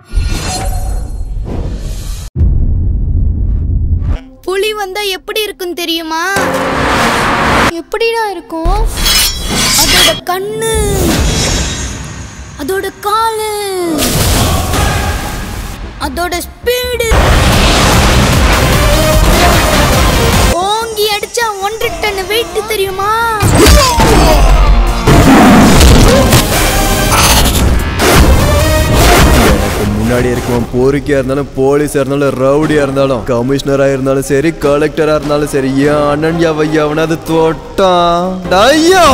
புலி வந்தா எப்படி இருக்கும் தெரியுமா எப்படிடா இருக்கும் அதோட கண்ணு அதோட காலு அதோட ஸ்பீடு ஓங்கி அடிச்சா ஒன்றரை டன் வெயிட் தெரியுமா எனக்கு முன்னாடி இருக்கவன் போரிக்கையா இருந்தாலும் போலீஸா இருந்தாலும் ரவுடியா இருந்தாலும் கமிஷனரா இருந்தாலும் சரி கலெக்டரா இருந்தாலும் சரி என் அண்ணன் எவ எவனாவது தொட்டான் ஐயோ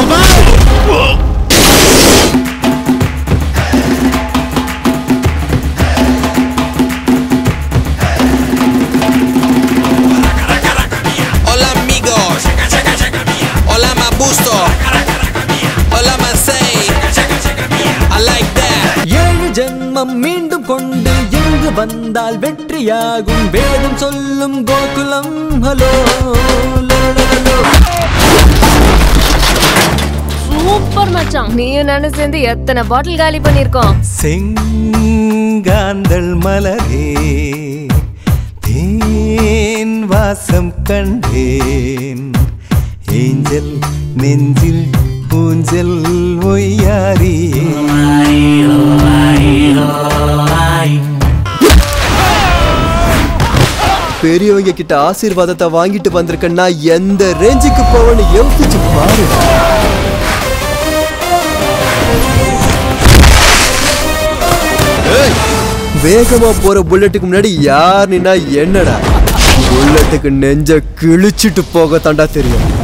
Hola amigos. Hola Mabusto. Hola Masei. I like that. ஏழு ஜென்மம் மீண்டும் கொண்டு எங்கு வந்தால் வெற்றியாகும் வேதம் சொல்லும் கோகுலம் ஹலோ சூப்பர் மச்சான் நீயும் நானும் சேர்ந்து எத்தனை பாட்டில் காலி பண்ணிருக்கோம் செங்காந்தள் மலரே தேன் வாசம் கண்டேன் ஏஞ்சல் நெஞ்சில் ஊஞ்சல் ஒய்யாரியே பெரியவங்க கிட்ட ஆசீர்வாதத்தை வாங்கிட்டு வந்திருக்கேன்னா எந்த ரேஞ்சுக்கு போவேன்னு யோசிச்சு பாரு ஏய், வேகமா போற புல்லட்டுக்கு முன்னாடி யார் நின்னா என்னடா புல்லட்டுக்கு நெஞ்ச கிழிச்சிட்டு போக தாண்டா தெரியும்